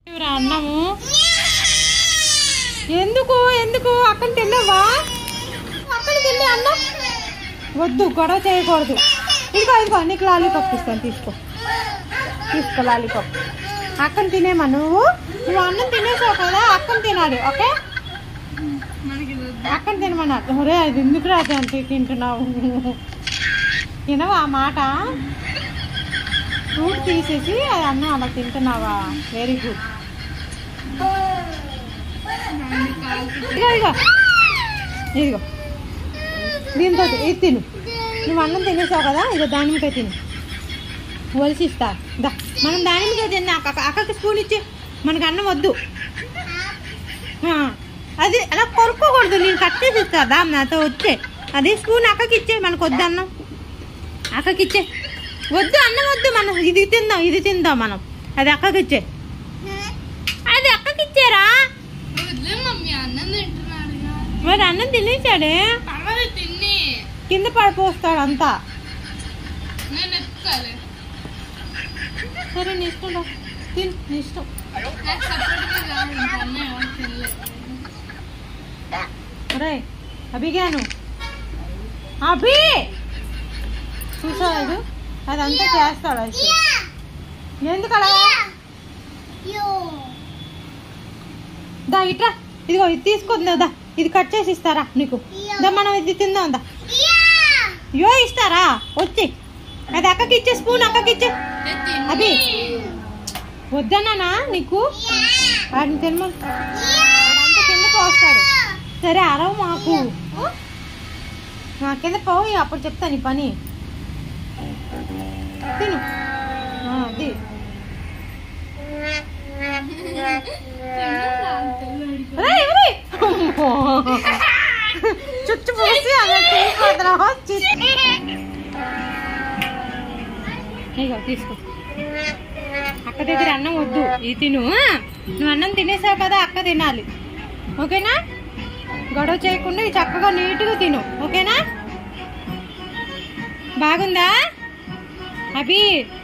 ఇవ్వరా అన్నము ఎందుకు ఎందుకు అక్కడ తిన్నావా అక్కడ తిన్నా అన్నం వద్దు గొడవ చేయకూడదు ఇదిగో ఇదిగో నీకు లాలీపాప్ ఇస్తాను తీసుకో తీసుకో లాలీపాప్ అక్కడ తినేమా నువ్వు నువ్వు అన్నం తినేసావు కదా అక్కడ తినాలి ఓకే అక్కడ తినమన్నారు ఒరే అది ఎందుకు రాజు అంత తింటున్నావు తినవా ఆ మాట ఫ్రూట్ తీసేసి అది అన్నం అలా తింటున్నావా వెరీ గుడ్ ఇదిగో ఇదిగో ఇదిగో దీంతో ఇది తిను నువ్వు అన్నం తినేసావు కదా ఇదిగో దానిమ్మకాయ తిను ఒలిసి ఇస్తా దా మనం దానిమ్మకాయ తిన్నా అక్క అక్కకి స్పూన్ ఇచ్చి మనకు అన్నం వద్దు ఆ, అది అలా కొరుక్కోకూడదు నేను కట్ చేసి ఇస్తా దా నాతో వచ్చే అదే స్పూన్ అక్కకి ఇచ్చే మనకు వద్దు అన్నం అక్కకి ఇచ్చే వద్దు అన్నం వద్దు మనం ఇది తిందాం ఇది తిందాం మనం అది అక్కకి ఇచ్చే అది అక్కకి ఇచ్చారా వదిలే మమ్మీ అన్నం తింటున్నాడుగా మరి అన్నం తినేసాడే పర్వాలేదు తిన్ని కింద పడిపోస్తాడు అంతా నేను ఎత్తుకోవాలి సరే నీ ఇష్టం రా. తిను నీ ఇష్టం నాకు సపరేట్గా కావాలి ఇంకా అన్నం ఎవరు తినలేదు రే అభిగాను అభి చూసావు అదంతా చేస్తాడు అయితే ఎందుకు అలా దా ఇట్రా ఇదిగో ఇది తీసుకుందా దా ఇది కట్ చేసి ఇస్తారా నీకు దా మనం ఇది తిందాం దా యో ఇస్తారా వచ్చి అది అక్కకి ఇచ్చే స్పూన్ అక్కకి ఇచ్చే ఏ తిన్ని. అభి. వద్దన్నానా నీకు వాడిని తినమని వాడంతా కింద పోస్తాడు సరే అరవు మాకు నా కింద పోయి అప్పుడు చెప్తా నీ పని తిను ఆ, అది తిన్నరా? తెల్లడికి. రేయ్, రేయ్. అమ్మో. చుచ్చు పోసి అలా చేసిపోతున్నావా? చి- ఇగో తీసుకో అక్క దగ్గర అన్నం వద్దు ఇది తిను ఆ? నువ్వు అన్నం తినేసావు కదా అక్క తినాలి ఓకేనా గొడవ చేయకుండా ఇది చక్కగా నీట్గా తిను ఓకేనా బాగుందా అభి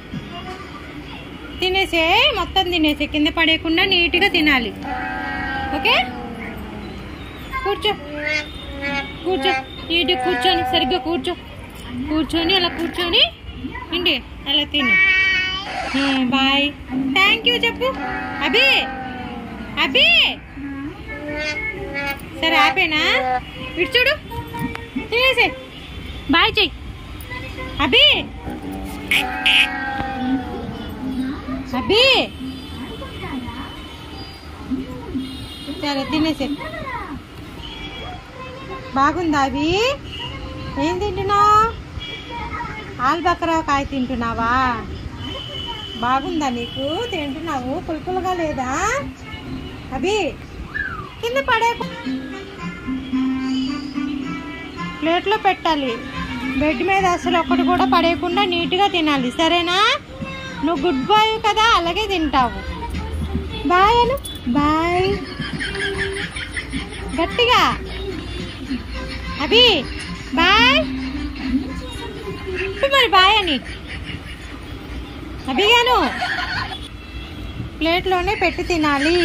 తినేసే మొత్తం తినేసే కింద పడేయకుండా నీట్గా తినాలి ఓకే కూర్చో కూర్చో నీట్గా కూర్చొని సరిగ్గా కూర్చో కూర్చొని అలా కూర్చొని ఇండి అలా తిను బాయ్ థ్యాంక్ యూ చెప్పు అభి అభి సరే ఆపేనా ఇటు చూడు తినేసే బాయ్ చెయ్యి అభి అభి సరే తినేసే బాగుందా అవి ఏం తింటున్నావు ఆల్బకరా కాయ తింటున్నావా బాగుందా నీకు తింటున్నావు పులుపులుగా లేదా అభి కింద పడే ప్లేట్లో పెట్టాలి బెడ్ మీద అసలు ఒకటి కూడా పడేయకుండా నీట్గా తినాలి సరేనా నువ్వు గుడ్ బాయ్ కదా అలాగే తింటావు బాయ్ అను బాయ్ గట్టిగా అభి బాయ్ చెప్పు మరి బాయ్ అని అభిగాను ప్లేట్లోనే పెట్టి తినాలి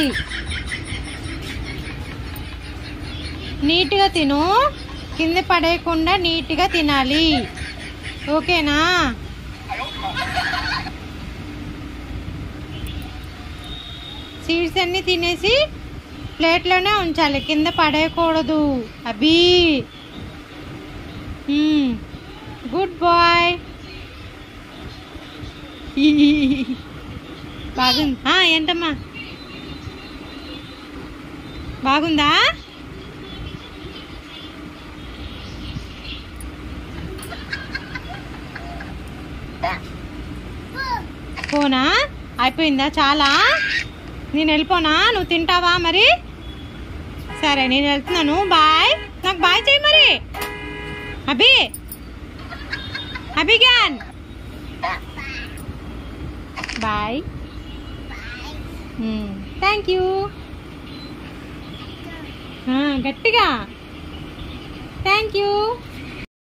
నీట్గా తిను కింద పడేయకుండా నీట్గా తినాలి ఓకేనా సీడ్స్ అన్నీ తినేసి ప్లేట్లోనే ఉంచాలి కింద పడేయకూడదు అభి గుడ్ బాయ్ బాగుంది ఆ, ఏంటమ్మా బాగుందా పోనా అయిపోయిందా చాలా నేను వెళ్ళిపోనా నువ్వు తింటావా మరి సరే నేను వెళ్తున్నాను బాయ్ నాకు బాయ్ చేయి మరి అభి అభిగాన్ బాయ్ థ్యాంక్ యూ గట్టిగా థ్యాంక్ యూ